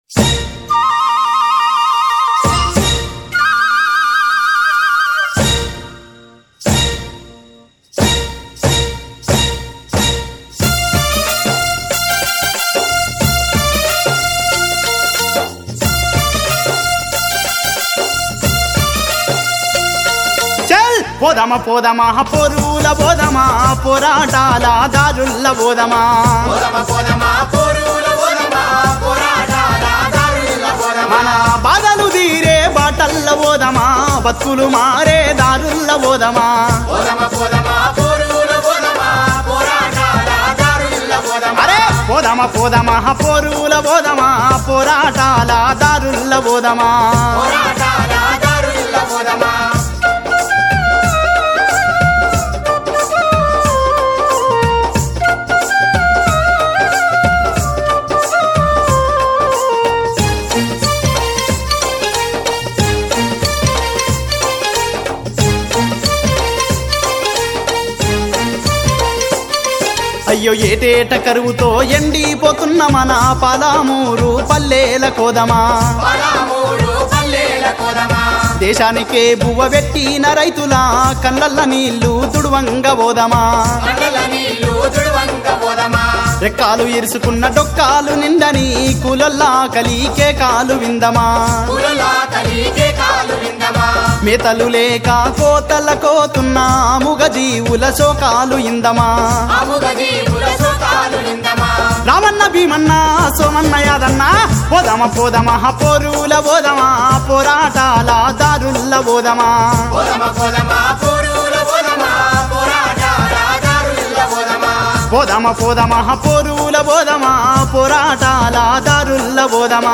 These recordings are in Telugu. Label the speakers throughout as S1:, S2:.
S1: పోదమ పోదమా పొరుల పోదమా పోరాటాల దారుల్ల పోదమా
S2: పోదమ పోదమా పోరుల పోదమా పోరాటాల దారుల పోదమా
S1: మన బాధలు తీరే బాటల్ల పోదమా బతుకులు మారే దారుల్ల పోదమా
S2: పోదమ పోదమా పోరుల పోదమా పోరాటాల దారుల పోదమా
S1: అరే పోదమ పోదమా పొరుల పోదమా పోరాటాల దారుల్ల పోదమా
S2: పోరాటాల దారుల పోదమా
S1: అయ్యో ఏటేట కరువుతో ఎండిపోతున్న మన పాలామూరు పల్లెల కోదమా
S2: పదమూడు పల్లెల కోదమా
S1: దేశానికే బువ్వ పెట్టిన రైతుల కళ్ళల్ల నీళ్లు తుడువంగ పోదమా
S2: మండల నీళ్లు తుడువంక పోదమా
S1: రెక్కాలు ఇరుసుకున్న డొక్కాలు నిండని కూలల్లా కలికే కాలు విందమా
S2: పులలా తలికే కాలు విందమా
S1: మేతలు లేక కోతల కోతున్న ముగ జీవుల శోకాలు ఇందమా
S2: అముగ జీవుల సోకాలు విందమా
S1: రామన్న భీమన్న సోమన్న యాదన్న పోదమ పోదమ పోరుల పోదమా పోరాటాల దారుల్ల పోదమా
S2: పోదమ పోదమా పోరుల పోదమా పోరాటాల దారుల పోదమా
S1: పోదమ పోదమ పోరుల పోదమా పోరాటాల దారుల్ల పోదమా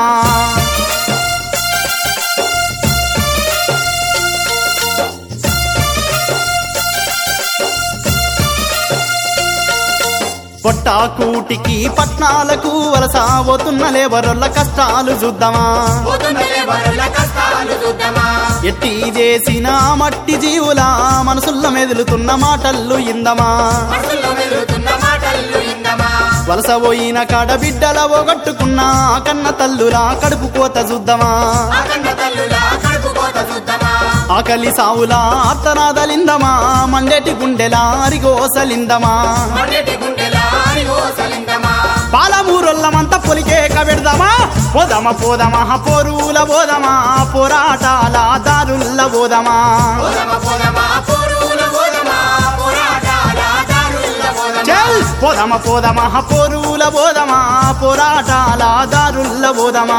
S1: పొట్టాకూటికి పట్నాలకు వలస పోతున్న లేబరొల్ల కష్టాలు చూద్దామా
S2: పోతున్నలే బరుల కష్టాలు చూద్దామా
S1: ఎట్టి చేసిన మట్టి జీవుల మనసుల్ల మెదులుతున్న మాటల్లు ఇందమా
S2: మనసులో మెదులుతున్న మాటలు ఇందమా
S1: వలస పోయిన కాడ బిడ్డల ఒగట్టుకున్న కన్న తల్లురా కడుపు కోత చూద్దామా
S2: ఆ కన్న తల్లులా కడుపు కోత చూద్దామా
S1: ఆకలి సావులా అర్తనాదలిందమా మండేటి గుండెలా అరిగోసలిందమా
S2: మన్నెటి గుండెలా అరిగోసలిందమా
S1: పాలమూరొల్లమంతా పొలికే కబెడదామా పోదమ పోదమా పోరుల పోదమా పోరాటాల దారుల్ల పోదమా
S2: పోదమ పోదమా పోరుల పోదమా పోరాటాల దారుల పోదమా
S1: చల్ పోదమ పోదమ పోరుల పోదమా పోరాటాల దారుల్ల పోదమా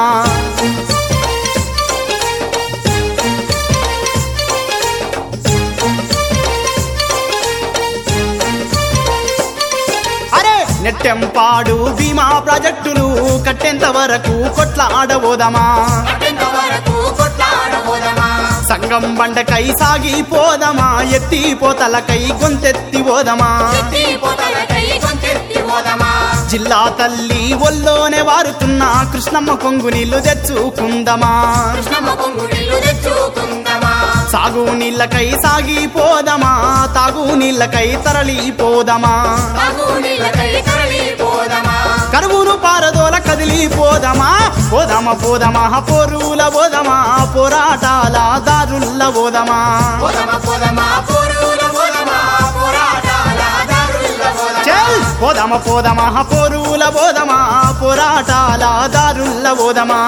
S1: అరే నెట్టెంపాడు భీమా ప్రాజెక్టులు కట్టేంత వరకు కొట్లాడబోదమా
S2: అట్టెంత వరకు కొట్లాడబోదమా
S1: సంగం బండకై సాగిపోదమా ఎత్తిపోతలకై గొంతెత్తి పోదమా
S2: ఎత్తి పోతలకై కొంచెత్తి పోదమా
S1: జిల్లా తల్లి ఒల్లోనే వారుతున్న కృష్ణమ్మ కొంగు నీళ్లు తెచ్చుకుందమా
S2: కృష్ణమ్మ కొంగు నీళ్లు తెచ్చుకుందమా
S1: సాగు నీళ్ళకై సాగిపోదమా తాగు నీళ్ళకై తరలిపోదమా
S2: తాగు నీళ్ళకై తరలి పోదమా
S1: కరువును పారదోల కదిలిపోదమా పోదమ పోదమా పోరుల పోదమా పోరాటాల దారుల్ల పోదమా
S2: పోదమ పోదమా పోరుల పోదమా పోరాటాల దారుల పోదమా
S1: చల్ పోదమ పోదమా పోరుల పోదమా పోరాటాల దారుల్ల పోదమా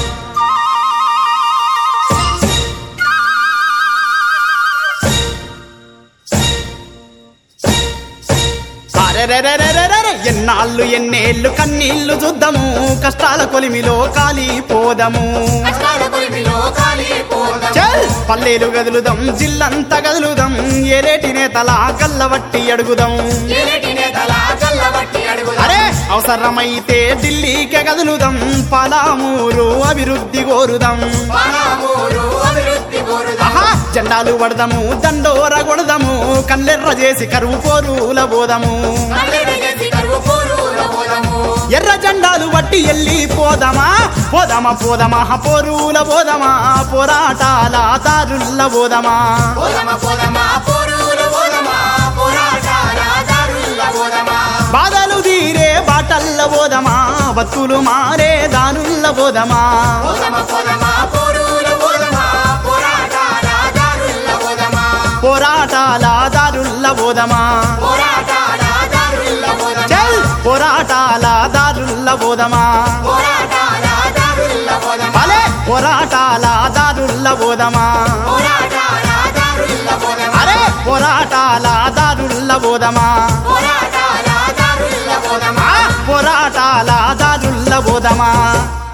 S1: అరెరెరెరెరెరె, ఎన్నాళ్ళు ఎన్నేళ్ళు కన్నీళ్లు చూద్దాము కష్టాల కొలిమిలో కాలిపోదము
S2: కష్టాల కొలిమిలో కాలిపోదమా
S1: చల్ పల్లెలు గదులుదాం జిల్లంతా గదులుదాం ఏలేటి నేతల కల్లవట్టి అడుగుదాం
S2: ఏలేటి నేతల కల్లబట్టి అడుగుదా
S1: అరే అవసరమైతే ఢిల్లీకే గదులుదాం పాలామూరు అభివృద్ధి కోరుదాం
S2: పరామూరు అభివృద్ధి కోరుదా
S1: ఆహా జెండాలు పడదాము దండోర కొడదాము కల్లెర్ర చేసి కరువు పోరుల పోదాము
S2: కల్లెడ చేసి కరువు పోరుల పోదము
S1: ఎర్ర జెండాలు పట్టి వెళ్ళిపోదామా పోదామా పోదామా పోరుల పోదామా పోరాటాల దారుల్ల పోదామా
S2: పోదమ పోదమా పోరుల పోదమా పోరాటాల దారుల పోదమా
S1: బాధలు తీరే బాటల్ల పోదమా బతుకులు మారే దారుల్ల పోదమా
S2: పోదమ పోదమా పోరుల పోదమా పోరాటాల దారుల పోదమా
S1: పోరాటాల దారుల్ల పోదమా
S2: పోరాటాల దారుల పోదమా
S1: చల్ పోరాటాల దారుల్ల పోదమా
S2: పోరాటాల దారుల పోదమా
S1: భలే పోరాటాల దారుల్ల పోదమా
S2: పోరాటాల దారుల పోదమా
S1: అరే పోరాటాల దారుల్ల పోదమా
S2: పోరాటాల దారుల పోదమా
S1: ఆ పోరాటాల దారుల్ల పోదమా